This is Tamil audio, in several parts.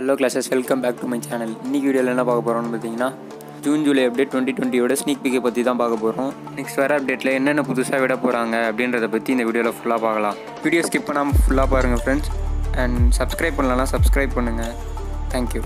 hello clashers welcome back to my channel இன்றைக்கி வீடியோவில் என்ன பார்க்க போகிறோம்னு பார்த்தீங்கன்னா ஜூன் ஜூலை அப்டேட் டுவெண்ட்டி டுவெண்ட்டியோட ஸ்னீக் பிக்கை பற்றி தான் பார்க்க போகிறோம் நெக்ஸ்ட் வர அப்டேட்டில் என்னென்ன புதுசாக விட போகிறாங்க அப்படின்றத பற்றி இந்த வீடியோவில் ஃபுல்லாக பார்க்கலாம் வீடியோ ஸ்கிப் பண்ணாமல் ஃபுல்லாக பாருங்கள் ஃப்ரெண்ட்ஸ் அண்ட் சப்ஸ்கிரைப் பண்ணலாம் சப்ஸ்கிரைப் பண்ணுங்கள் தேங்க்யூ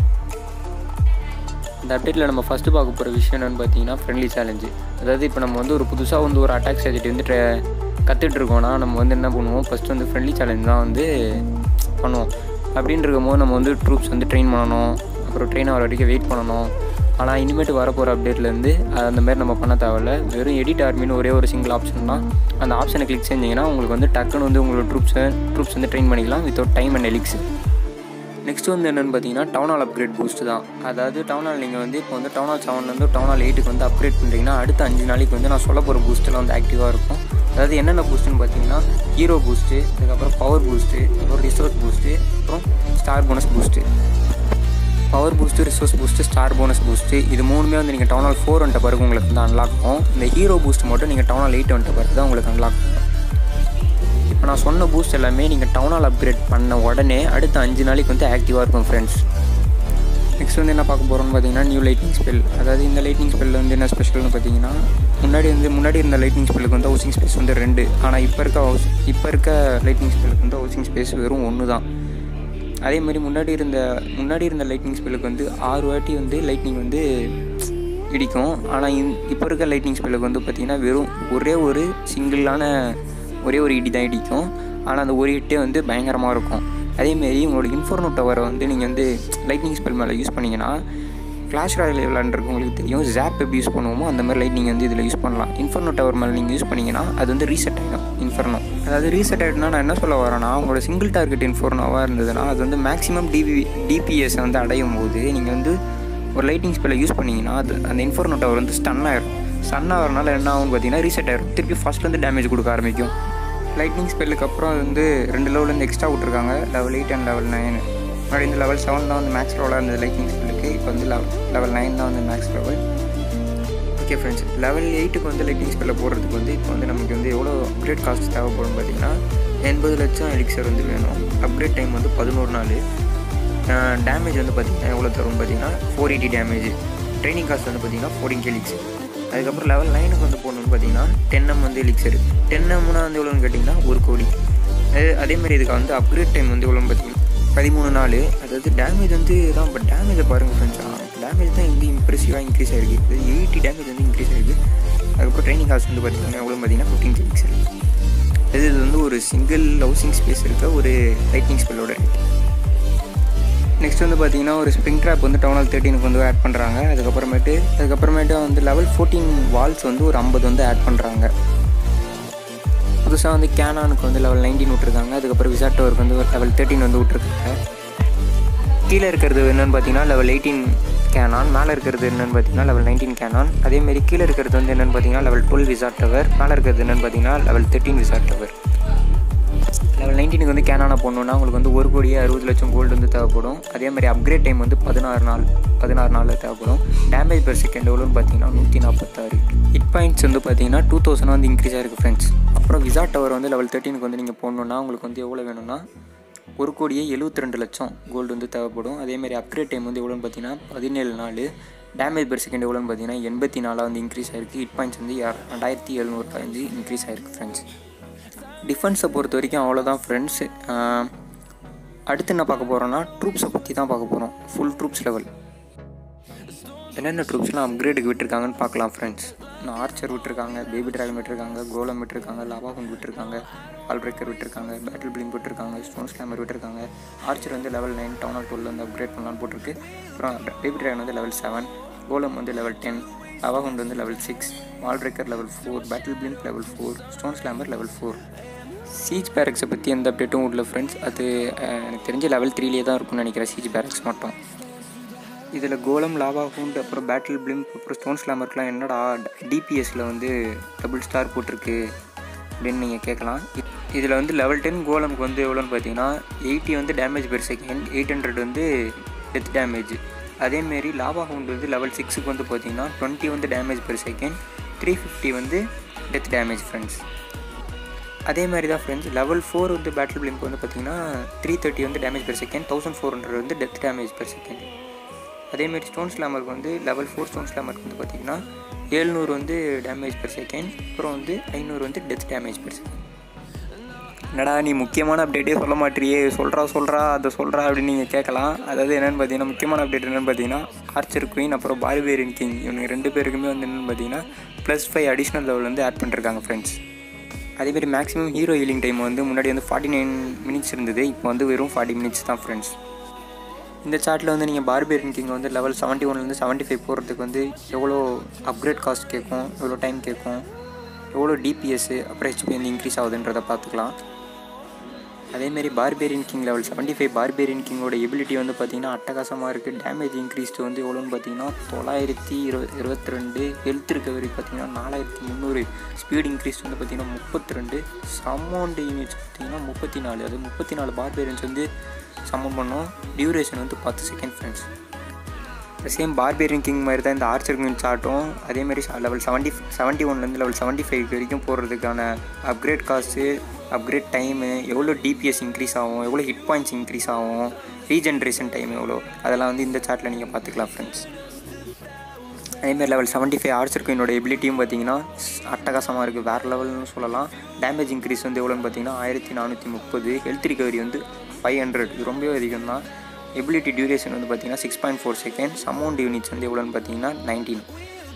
இந்த அப்டேட்டில் நம்ம ஃபஸ்ட்டு பார்க்க போகிற விஷயம் என்னென்னு பார்த்தீங்கன்னா ஃப்ரெண்ட்லி சேலஞ்சு அதாவது இப்போ நம்ம வந்து ஒரு புதுசாக வந்து ஒரு அட்டாக் ஸ்ட்ராட்டஜி வந்து ட்ரை கற்றுட்டு இருக்கோம்னா நம்ம வந்து என்ன பண்ணுவோம் ஃபஸ்ட்டு வந்து ஃப்ரெண்ட்லி சேலஞ்ச் தான் வந்து பண்ணுவோம் அப்படின்னு இருக்கும்போது நம்ம வந்து ட்ரூப்ஸ் வந்து ட்ரெயின் பண்ணணும் அப்புறம் ட்ரெயின் ஆகிற வரைக்கும் வெயிட் பண்ணணும் ஆனால் இனிமேட்டு வரப்போகிற அப்டேட்லேருந்து அந்த மாதிரி நம்ம பண்ண தேவையில்ல வெறும் எடிட் ஆர்மின்னு ஒரே ஒரு சிங்கிள் ஆப்ஷன் தான் அந்த ஆப்ஷனை கிளிக் செஞ்சிங்கன்னா உங்களுக்கு வந்து டக்குன்னு வந்து உங்களோட ட்ரூப்ஸை ட்ரூப்ஸ் வந்து ட்ரெயின் பண்ணிக்கலாம் without time and elixir next வந்து என்னென்னு பார்த்தீங்கன்னா டவுன் ஹால் அப்கிரேட் பூஸ்ட் தான் அதாவது டவுன் ஹால் நீங்கள் வந்து இப்போ வந்து டவுன் ஹால் செவன்லேருந்து டவுன் ஹால் எயிட்டுக்கு வந்து அப்கிரேட் பண்ணுறீங்கன்னா அடுத்த அஞ்சு நாளைக்கு வந்து நான் சொல்ல போகிற பூஸ்ட்டில் வந்து ஆக்டிவாக இருக்கும் அதாவது என்னென்ன பூஸ்ட்டுன்னு பார்த்தீங்கன்னா ஹீரோ பூஸ்ட்டு அதுக்கப்புறம் பவர் பூஸ்ட்டு அப்புறம் ரிசோர்ஸ் பூஸ்ட்டு அப்புறம் star bonus boost power boost resource boost star bonus boost இது மூணுமே வந்து நீங்கள் டவுன் ஹால் ஃபோர் வந்துட்ட பிறகு உங்களுக்கு வந்து அன்லாக் ஆகும் இந்த ஹீரோ பூஸ்ட் மட்டும் நீங்கள் டவுன் ஹால் எயிட் வந்துட்ட பிறகு தான் உங்களுக்கு அன்லாக் ஆகும் இப்போ நான் சொன்ன பூஸ்ட் எல்லாமே நீங்கள் டவுன் ஹால் அப்கிரேட் பண்ண உடனே அடுத்த அஞ்சு நாளைக்கு வந்து ஆக்டிவாக இருக்கும் ஃப்ரெண்ட்ஸ் நெக்ஸ்ட் வந்து என்ன பார்க்க போகிறோம்னு பார்த்தீங்கன்னா நியூ லைட்னிங் ஸ்பெல் அதாவது இந்த லைட்னிங் ஸ்பெல்லில் வந்து என்ன ஸ்பெஷல்னு பார்த்தீங்கன்னா முன்னாடி வந்து முன்னாடி இருந்த லைட்னிங் ஸ்பெல்லுக்கு வந்து ஹவுசிங் ஸ்பேஸ் வந்து ரெண்டு ஆனால் இப்போ இருக்க ஹவுஸ் இப்போ இருக்க லைட்னிங் ஸ்பெல்லுக்கு வந்து ஹவுசிங் ஸ்பேஸ் வெறும் ஒன்று தான் அதே மாதிரி முன்னாடி இருந்த முன்னாடி இருந்த லைட்னிங் ஸ்பெல்லுக்கு வந்து ஆறு வாட்டி வந்து லைட்னிங் வந்து இடிக்கும் ஆனால் இந் இப்போ இருக்க லைட்னிங் ஸ்பெல்லுக்கு வந்து பார்த்திங்கன்னா வெறும் ஒரே ஒரு சிங்கிளான ஒரே ஒரு இடி தான் இடிக்கும் ஆனால் அந்த ஒரு இட்டே வந்து பயங்கரமாக இருக்கும் அதேமாரி உங்களோட இன்ஃபோர்னோ டவரை வந்து நீங்கள் வந்து லைட்னிங் ஸ்பெல் மேலே யூஸ் பண்ணிங்கன்னா ஃப்ளாஷ் ராயல் விளாண்டுருக்கு உங்களுக்கு தெரியும் ஜாப் எப்படி யூஸ் பண்ணுவோமோ அந்த மாதிரி லைட் நீங்கள் வந்து இதில் யூஸ் பண்ணலாம் இன்ஃபர்னோ டவர் மேலே நீங்கள் யூஸ் பண்ணிங்கன்னா அது வந்து ரீசெட் ஆகிடும் இன்ஃபர்னோ அதாவது ரீசெட் ஆகிடுனா நான் என்ன சொல்ல வரேன்னா உங்களோட சிங்கிள் டார்கெட் இன்ஃபோர்னோவாக இருந்ததுன்னா அது வந்து மேக்ஸிமம் டிபி டிபிஎஸ் வந்து அடையும் போது நீங்கள் வந்து ஒரு லைட்டிங் ஸ்பெல்லை யூஸ் பண்ணிங்கன்னா அது அந்த இன்ஃபோர்னோ டவர் வந்து ஸ்டன் ஆகிடும் ஸ்டன் ஆகிறனால என்ன ஆகும்னு பார்த்தீங்கன்னா ரீசெட் ஆகிடும் திருப்பி ஃபஸ்ட்லேருந்து டேமேஜ் கொடுக்க ஆரம்பிக்கும் லைட்னிங் ஸ்பெல்லுக்கு அப்புறம் அது வந்து ரெண்டு லெவலேருந்து எக்ஸ்ட்ரா விட்ருக்காங்க level eight and level nine முன்னாடி இந்த லெவல் செவன் தான் வந்து மேக்ஸ் லெவலாக இருந்தது லைட்னிங் ஸ்பெல்லுக்கு இப்போ வந்து லெவல் லெவல் நைன் தான் வந்து max level okay friends level எயிட்டுக்கு வந்து லைட்னிங் ஸ்பெல்லில் போடுறதுக்கு வந்து இப்போ வந்து நமக்கு வந்து எவ்வளோ அப்கிரேட் காஸ்ட் தேவைப்படும் பார்த்தீங்கன்னா எண்பது லட்சம் எலிக்சர் வந்து வேணும் அப்கிரேட் டைம் வந்து பதினோரு நாள் டேமேஜ் வந்து பார்த்திங்கன்னா எவ்வளோ தரும் பார்த்தீங்கன்னா four eighty damage training cost வந்து பார்த்திங்கன்னா ஃபோர்டீன் எலிக்ஸ் அதுக்கப்புறம் லெவல் நைனுக்கு வந்து போகணுன்னு பார்த்தீங்கன்னா டென் எம் வந்து எலிக்சர் டென் எம்னா வந்து எவ்வளோன்னு கேட்டிங்கன்னா ஒரு கோடி அது அதேமாதிரி இதுக்கு வந்து அப்கிரேட் டைம் வந்து எவ்வளோன்னு பார்த்தீங்கன்னா பதிமூணு நாள் அதாவது டேமேஜ் வந்து தான் பட் டேமேஜை பாருங்கள் ஃப்ரெண்ட்ஸா டேமேஜ் தான் வந்து இம்ப்ரெசிவாக இன்க்ரீஸ் ஆகிருக்கு இது எயிட்டி டேமேஜ் வந்து இன்க்ரீஸ் ஆகிருக்கு அதுக்கப்புறம் ட்ரைனிங் காஸ்ட் வந்து பார்த்திங்கன்னா எவ்வளோ பார்த்தீங்கன்னா ஃபிஃப்டீன் எலிக்சர் இது இது வந்து ஒரு சிங்கிள் ஹவுசிங் ஸ்பேஸ் இருக்க ஒரு லைட்னிங் ஸ்பெல்லோட ரேட் நெக்ஸ்ட் வந்து பார்த்தீங்கன்னா ஒரு ஸ்ப்ரிங் ட்ராப் வந்து டவுன் ஹால் தேர்ட்டினுக்கு வந்து ஆட் பண்ணுறாங்க அதுக்கப்புறமேட்டு அதுக்கப்புறமேட்டு வந்து லெவல் ஃபோர்டீன் வால்ஸ் வந்து ஒரு ஐம்பது வந்து ஆட் பண்ணுறாங்க புதுசாக வந்து கேனானுக்கு வந்து லெவல் நைன்டீன் விட்ருக்காங்க அதுக்கப்புறம் விசாட்டோருக்கு வந்து லெவல் தேர்ட்டின் வந்து விட்ருக்காங்க கீழே இருக்கிறது என்னென்னு பார்த்தீங்கன்னா லெவல் எயிட்டீன் கேனான் மேலே இருக்கிறது என்னென்னு பார்த்தீங்கன்னா லெவல் நைன்டீன் கேனான் அதேமாரி கீழே இருக்கிறது வந்து என்னென்னு பார்த்தீங்கன்னா லெவல் டுவெல் விசாட் டவர் மேலே இருக்கிறது என்னென்னு பார்த்தீங்கன்னா level thirteen wizard tower level நைன்டீனுக்கு வந்து கேனான போடணுன்னா உங்களுக்கு வந்து ஒரு கோடியே அறுபது லட்சம் கோல்டு வந்து தேவைப்படும் அதே மாதிரி அப்கிரேட் டைம் வந்து பதினாறு நாள் பதினாறு நாளில் தேவைப்படும் டேமேஜ் பெர் செகண்ட் எவ்வளோன்னு பார்த்தீங்கன்னா நூற்றி நாற்பத்தாறு ஹிட் பாயிண்ட்ஸ் வந்து பார்த்தீங்கன்னா டூ தௌசண்ட் வந்து இன்க்ரீஸ் ஆயிருக்கு ஃப்ரெண்ட்ஸ் அப்புறம் விசா டவர் வந்து லெவல் தேர்ட்டினுக்கு வந்து நீங்கள் போடணுன்னா உங்களுக்கு வந்து எவ்வளோ வேணும்னா ஒரு கோடியே எழுபத்தி ரெண்டு லட்சம் கோல்டு வந்து தேவைப்படும் அதேமாதிரி அப்கிரேட் டைம் வந்து எவ்வளோன்னு பார்த்தீங்கன்னா பதினேழு நாள் டேமேஜ் பெர் செகண்ட் எவ்வளோன்னு பார்த்தீங்கன்னா எண்பத்தி நாலாக வந்து இன்க்ரீஸ் ஆயிருக்கு ஹிட் பாயிண்ட்ஸ் வந்து ரெண்டாயிரத்தி எழுநூறு வந்து இன்க்ரீஸ் ஆயிருக்கு ஃப்ரெண்ட்ஸ் டிஃபென்ஸை பொறுத்த வரைக்கும் அவ்வளோதான் ஃப்ரெண்ட்ஸ் அடுத்து என்ன பார்க்க போகிறோன்னா ட்ரூப்ஸை பற்றி தான் பார்க்க போகிறோம் ஃபுல் ட்ரூப்ஸ் லெவல் என்னென்ன ட்ரூப்ஸ்லாம் அப்கிரேடுக்கு விட்டுருக்காங்கன்னு பார்க்கலாம் ஃப்ரெண்ட்ஸ் நான் ஆர்ச்சர் விட்டுருக்காங்க பேபி ட்ராகன் விட்டுருக்காங்க கோலம் விட்டுருக்காங்க லாபாகுன் விட்டுருக்காங்க ஆல் பிரேக்கர் விட்டுருக்காங்க பேட்டில் பிளிம் விட்டுருக்காங்க ஸ்டோன் ஸ்லாமர் விட்டுருக்காங்க ஆர்ச்சர் வந்து level nine town hall twelve வந்து அப்கிரேட் பண்ணலான்னு போட்டிருக்கு அப்புறம் பேபி ட்ராகன் வந்து லெவல் செவன் கோலம் வந்து லெவல் டென் லாபாகுண்ட் வந்து level six wall breaker level four battle blimp level four stone slammer level four siege பேரக்ஸை பற்றி எந்த அப்டேட்டும் உள்ள ஃப்ரெண்ட்ஸ் அது எனக்கு தெரிஞ்ச லெவல் த்ரீலேயே தான் இருக்கும்னு நினைக்கிறேன் சீஜ் பேரக்ஸ் மட்டும் இதில் கோலம் லாவா ஹூண்ட் அப்புறம் பேட்டில் பிளிம்ப் அப்புறம் ஸ்டோன் ஸ்லாமர்க்கெலாம் என்னடா டிபிஎஸில் வந்து டபுள் ஸ்டார் போட்டிருக்கு அப்படின்னு நீங்கள் கேட்கலாம் இதில் வந்து லெவல் டென் கோலமுக்கு வந்து எவ்வளோன்னு பார்த்தீங்கன்னா எயிட்டி வந்து damage per second eight hundred வந்து டெத் டேமேஜ் அதேமாரி லாவா ஹவுண்ட் வந்து லெவல் சிக்ஸுக்கு வந்து பார்த்தீங்கன்னா டுவெண்ட்டி வந்து damage per second three fifty வந்து டெத் டேமேஜ் ஃப்ரெண்ட்ஸ் அதே மாதிரி தான் ஃப்ரெண்ட்ஸ் லெவல் ஃபோர் வந்து பேட்டில் பிளிங்க் வந்து பார்த்தீங்கன்னா த்ரீ தேர்ட்டி வந்து damage per second thousand four hundred வந்து டெத் டேமேஜ் பெர் செகண்ட் அதேமாரி ஸ்டோன் ஸ்லாமருக்கு வந்து லெவல் ஃபோர் ஸ்டோன் ஸ்லாமருக்கு வந்து பார்த்தீங்கன்னா ஏழ்நூறு வந்து டேமேஜ் பெர் செகண்ட் அப்புறம் வந்து ஐநூறு வந்து டெத் டேமேஜ் பெர் செகண்ட் என்னடா நீ முக்கியமான அப்டேட்டே சொல்ல மாட்டியே சொல்கிறா சொல்கிறா அதை சொல்கிறா அப்படின்னு நீங்கள் கேட்கலாம் அதாவது என்னென்னு பார்த்தீங்கன்னா முக்கியமான அப்டேட் என்னென்னு பார்த்தீங்கன்னா ஆர்ச்சர் குயின் அப்புறம் பார்பேரியன் கிங் இவங்க ரெண்டு பேருக்குமே வந்து என்னென்னு பார்த்தீங்கன்னா ப்ளஸ் ஃபைவ் அடிஷ்னல் லெவல் வந்து ஆட் பண்ணிருக்காங்க ஃப்ரெண்ட்ஸ் அதேமாரி மேக்ஸிமம் ஹீரோ ஹீலிங் டைம் வந்து முன்னாடி வந்து ஃபார்ட்டி நைன் மினிட்ஸ் இருந்தது இப்போ வந்து வெறும் ஃபார்ட்டி மினிட்ஸ் தான் ஃப்ரெண்ட்ஸ் இந்த சார்ட்டில் வந்து நீங்கள் பார்பேரியன் கிங் வந்து லெவல் செவன்ட்டி ஒன்லேருந்து செவன்ட்டி ஃபைவ் போகிறதுக்கு வந்து எவ்வளோ அப்கிரேட் காஸ்ட் கேட்கும் எவ்வளோ டைம் கேட்கும் எவ்வளோ டிபிஎஸ்ஸு அப்புறம் ஹெச்பி வந்து இன்க்ரீஸ் ஆகுதுன்றதை பார்த்துக்கலாம் அதேமாரி barbarian king level seventy five barbarian கிங்கோட எபிலிட்டி வந்து பார்த்திங்கன்னா அட்டகாசமாக இருக்குது டேமேஜ் இன்க்ரீஸ்டு வந்து எவ்வளோன்னு பார்த்தீங்கன்னா தொள்ளாயிரத்தி இருபது இருபத்தி ரெண்டு ஹெல்த் ரிகவரி பார்த்தீங்கன்னா நாலாயிரத்தி முந்நூறு ஸ்பீட் இன்க்ரீஸ் வந்து பார்த்திங்கன்னா முப்பத்தி ரெண்டு சமௌண்ட் யூனிட்ஸ் பார்த்திங்கன்னா முப்பத்தி நாலு அது முப்பத்தி நாலு பார்பேரியன்ஸ் வந்து சமௌண்ட் பண்ணோம் டியூரேஷன் வந்து பத்து second friends same barbarian king மாதிரி தான் இந்த ஆர்ச்சர் கிங் சார்ட்டும் அதேமாதிரி லெவல் செவன்ட்டி செவன்ட்டி ஒன்லேருந்து லெவல் செவன்ட்டி ஃபைவ் வரைக்கும் போகிறதுக்கான அப்கிரேட் காஸ்ட்டு அப்கிரேட் டைமு எவ்வளோ டிபிஎஸ் இன்க்ரீஸ் ஆகும் எவ்வளோ ஹிட் பாயிண்ட்ஸ் இன்க்ரீஸ் ஆகும் ரீஜென்ரேஷன் டைம் எவ்வளோ அதெல்லாம் வந்து இந்த சார்ட்டில் நீங்கள் பார்த்துக்கலாம் ஃப்ரெண்ட்ஸ் அதேமாரி லெவல் செவன்ட்டி ஃபைவ் ஆர்ச்சர் குயினோட எபிலிட்டியும் பார்த்தீங்கன்னா அட்டகாசமாக இருக்குது வேறு லெவல்னு சொல்லலாம் டேமேஜ் இன்க்ரீஸ் வந்து எவ்வளோன்னு பார்த்தீங்கன்னா ஆயிரத்தி நானூற்றி முப்பது ஹெல்த் ரிகவரி வந்து ஃபைவ் ஹண்ட்ரட் இது ரொம்பவே அதிகம் தான் எபிலிட்டி டியூரேஷன் வந்து பார்த்தீங்கன்னா six point four seconds amount units வந்து எவ்வளோன்னு பார்த்தீங்கன்னா நைன்டீன்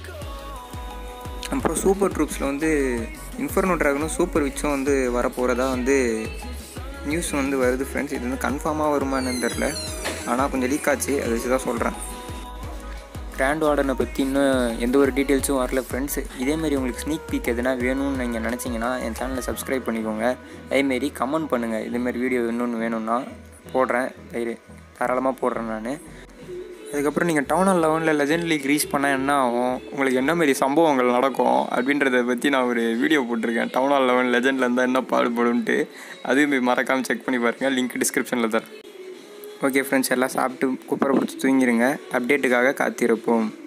அப்புறம் சூப்பர் ட்ரூப்ஸில் வந்து இன்ஃபர்னோ ட்ராகனும் சூப்பர் விச்சும் வந்து வரப்போகிறதா வந்து நியூஸ் வந்து வருது ஃப்ரெண்ட்ஸ் இது வந்து கன்ஃபார்மாக வருமானு தெரில ஆனால் கொஞ்சம் லீக் ஆச்சு அதை வச்சு தான் சொல்கிறேன் கிராண்ட் வார்டனை பற்றி இன்னும் எந்த ஒரு டீட்டெயில்ஸும் வரல ஃப்ரெண்ட்ஸ் இதேமாரி உங்களுக்கு ஸ்னீக் பீக் எதுனா வேணும்னு நீங்கள் நினச்சிங்கன்னா என் சேனலை சப்ஸ்கிரைப் பண்ணிக்கோங்க அதேமாரி கமெண்ட் பண்ணுங்கள் இதேமாரி வீடியோ இன்னொன்று வேணும்னா போடுறேன் தைரிய தாராளமாக போடுறேன் நான் அதுக்கப்புறம் நீங்கள் டவுன் ஹால் லெவனில் லெஜண்ட் லீக் ரீச் பண்ணால் என்ன ஆகும் உங்களுக்கு என்ன மாரி சம்பவங்கள் நடக்கும் அப்படின்றத பற்றி நான் ஒரு வீடியோ போட்டிருக்கேன் டவுன் ஹால் லெவன் லெஜண்டில் இருந்தால் என்ன பாடுபடும்ன்ட்டு அதுவும் மறக்காமல் செக் பண்ணி பாருங்கள் லிங்க் டிஸ்கிரிப்ஷனில் தரேன் ஓகே ஃப்ரெண்ட்ஸ் எல்லாம் சாப்பிட்டு குப்பரை பிடிச்சி தூங்கிடுங்க அப்டேட்டுக்காக காத்திருப்போம்